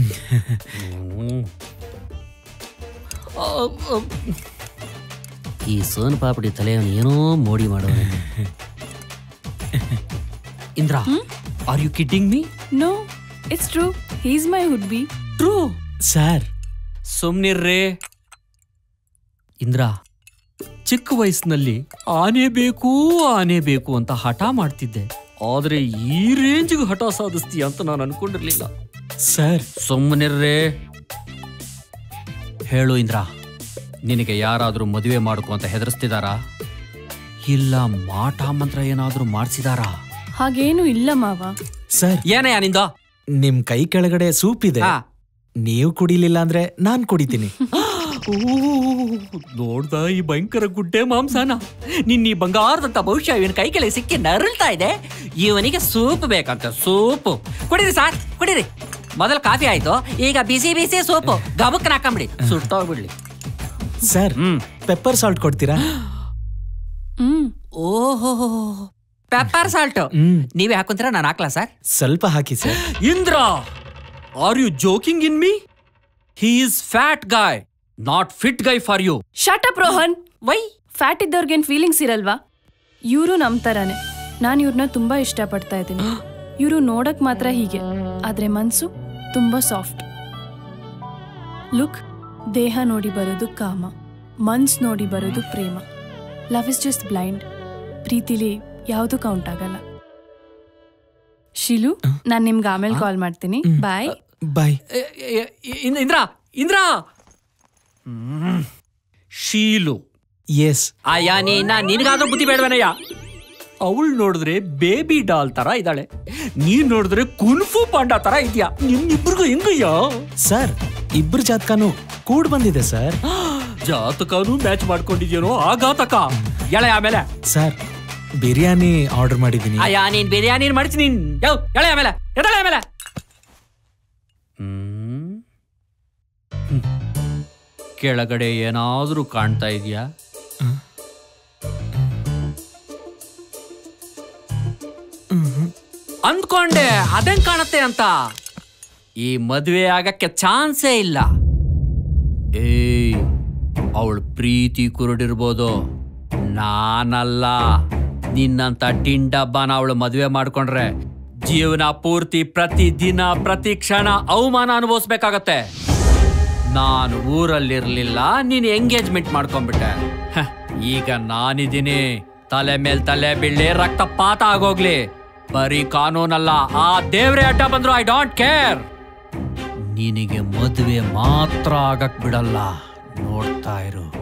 ಈ ಸೋನ್ ಪಾಪಡಿ ತಲೆಯವನು ಏನೋ ಮೋಡಿ ಮಾಡೋನೆ Indra are you kidding me no it's true he's my would be true sir ಸುಮ್ನಿರ್ರೇ ಇಂದ್ರ ಚಿಕ್ಕ ವಯಸ್ಸಿನಲ್ಲಿ ಆನೆ ಬೇಕು ಆನೆ ಬೇಕು ಅಂತ ಹಠ ಮಾಡ್ತಿದ್ದೆ ಆದ್ರೆ ಈ ರೇಂಜ್ಗೆ ಹಠ ಸಾಧಿಸ್ತೀಯ ಅಂತ ನಾನು ಅನ್ಕೊಂಡಿರ್ಲಿಲ್ಲ ಸರ್ ಸುಮ್ಮನಿರ್ರೇ ಹೇಳು ಇಂದ್ರ ನಿನಗೆ ಯಾರಾದ್ರೂ ಮದುವೆ ಮಾಡ್ಕೊ ಅಂತ ಹೆದರ್ಸ್ತಿದಾರಾ ಇಲ್ಲ ಮಾಟ ಮಂತ್ರ ಏನಾದ್ರೂ ಮಾಡ್ಸಿದಾರಾ ಹಾಗೇನು ಇಲ್ಲ ಮಾವ ಸರ್ ಏನೇ ನಿಂದ ನಿಮ್ ಕೈ ಕೆಳಗಡೆ ಸೂಪ್ ಇದೆ ಹಾ. ನೀವು ಕುಡಿಲಿಲ್ಲ ಅಂದ್ರೆ ನಾನ್ ಕುಡಿತೀನಿ ನೋಡ್ದ ಈ ಭಯಂಕರ ಗುಡ್ಡೆ ಮಾಂಸನ ನಿನ್ನ ಈ ಬಂಗಾರದಂತ ಭವಿಷ್ಯ ಇವನ್ ಕೈ ಕೆಳಗೆ ಸಿಕ್ಕಿ ನರಳ್ತಾ ಇದೆ ಇವನಿಗೆ ಸೂಪ್ ಬೇಕಂತ ಸೂಪ್ ಕುಡೀರಿ ಸಾರ್ ಕುಡೀರಿ ಮೊದಲು ಕಾಫಿ ಆಯ್ತು ಈಗ ಬಿಸಿ ಬಿಸಿ ಸೂಪು ಗಬಕ್ ಹಾಕೊಂಬಿಡಿ ಸುಟ್ಟೋಗ್ಬಿಡ್ಲಿ ಸರ್ ಹ್ಮ್ ಪೆಪ್ಪರ್ ಸಾಲ್ಟ್ ಕೊಡ್ತೀರಾ ಹ್ಮ್ ಓಹೋ ಪೆಪ್ಪರ್ ಸಾಲ್ಟ್ ಹ್ಮ್ ನೀವೇ ಹಾಕೊಂತೀರಾ ನಾನು ಹಾಕ್ಲಾ ಸರ್ ಸ್ವಲ್ಪ ಹಾಕಿ sir Indra are you joking in me he is fat guy not fit guy for you shut up Rohan why fat ಇದ್ದವ್ರಿಗೇನ್ ಫೀಲಿಂಗ್ಸ್ ಇರಲ್ವಾ ಇವರು ನಮ್ ತರಾನೆ ನಾನು ಇವ್ರನ್ನ ತುಂಬಾ ಇಷ್ಟಪಡ್ತಾ ಇದ್ದೀನಿ ಇವರು ನೋಡಕ್ ಮಾತ್ರ ಹೀಗೆ ಆದ್ರೆ ಮನ್ಸು ತುಂಬಾ ಸಾಫ್ಟ್ ಲುಕ್ ದೇಹ ನೋಡಿ ಬರೋದು ಕಾಮ ಮನ್ಸ್ ನೋಡಿ ಬರೋದು ಪ್ರೇಮ ಲವ್ ಇಸ್ ಜಸ್ಟ್ ಬ್ಲೈಂಡ್ ಪ್ರೀತಿಲಿ ಯಾವುದು ಕೌಂಟ್ ಆಗಲ್ಲ ಶಿಲು ನಾನು ನಿಮ್ಗೆ ಆಮೇಲೆ ಕಾಲ್ ಮಾಡ್ತೀನಿ ಬಾಯ್ ಬಾಯ್ ಎ- ಎ- ಎ- ಇಂದ್ರ ಇಂದ್ರ ಹ್ಮ್. ಶೀಲು ಎಸ್ ಅಯ್ಯ ನೀನ ನಿನಗಾದ್ರೂ ಬುದ್ಧಿ ಬೇಡವೇನಯ್ಯ ಅವಳು ನೋಡಿದ್ರೆ ಬೇಬಿ ಡಾಲ್ ತರ ಇದ್ದಾಳೆ ನೀನ್ ನೋಡಿದ್ರೆ ಕುನ್ಫು ಪಾಂಡ ತರ ಇದೆಯಾ ನಿಮ್ಮಿಬ್ರಿಗೂ ಹೆಂಗಯ್ಯ ಸರ್ ಇಬ್ರು ಜಾತಕನು ಕೂಡ್ ಬಂದಿದೆ ಸರ್ ಜಾತಕನು ಮ್ಯಾಚ್ ಮಾಡ್ಕೊಂಡಿದ್ಯೇನೋ ಆಘಾತಕ ಎಳೆ ಆಮೇಲೆ ಸರ್ ಬಿರಿಯಾನಿ ಆರ್ಡರ್ ಮಾಡಿದ್ದೀನಿ ಅಯ್ಯ ನೀನ್ ಬಿರಿಯಾನಿ ಮಾಡ್ತೀನಿ ನೀನ್ ಯಾವ ಎಳೆ ಆಮೇಲೆ ಎದಳೆ ಆಮೇಲೆ ಹ್ಮ್. ಹ್ಮ್. ಕೆಳಗಡೆ ಏನಾದ್ರೂ ಕಾಣ್ತಾ ಇದೆಯಾ ಅಂದ್ಕೊಂಡೆ ಅದೇನ್ ಕಾಣತ್ತೆ ಅಂತ ಈ ಮದ್ವೆ ಆಗಕ್ಕೆ ಚಾನ್ಸೇ ಇಲ್ಲ ಏಯ್ ಅವಳ ಪ್ರೀತಿ ಕುರುಡಿರ್ಬೋದು ನಾನಲ್ಲ ನಿನ್ನಂತ ಟಿಂಡಬ್ಬನ ಅವಳು ಮದುವೆ ಮಾಡ್ಕೊಂಡ್ರೆ ಜೀವನ ಪೂರ್ತಿ ಪ್ರತಿ ದಿನ ಪ್ರತಿ ಕ್ಷಣ ಅವಮಾನ ಅನುಭವಿಸ್ಬೇಕಾಗತ್ತೆ ನಾನು ಊರಲ್ಲಿರ್ಲಿಲ್ಲ ನೀನ್ ಎಂಗೇಜ್ಮೆಂಟ್ ಮಾಡ್ಕೊಂಡ್ಬಿಟ್ಟೆ ಹ, ಈಗ ನಾನಿದ್ದೀನಿ ತಲೆ ಮೇಲ್ ತಲೆ ಬೀಳಿ ರಕ್ತಪಾತ ಆಗೋಗ್ಲಿ ಬರೀ ಕಾನೂನಲ್ಲ ಆ ದೇವ್ರೆ ಅಡ್ಡ ಬಂದ್ರು ಐ ಡೋಂಟ್ ಕೇರ್ ನಿನಗೆ ಮದುವೆ ಮಾತ್ರ ಆಗಕ್ ಬಿಡಲ್ಲ ನೋಡ್ತಾ ಇರು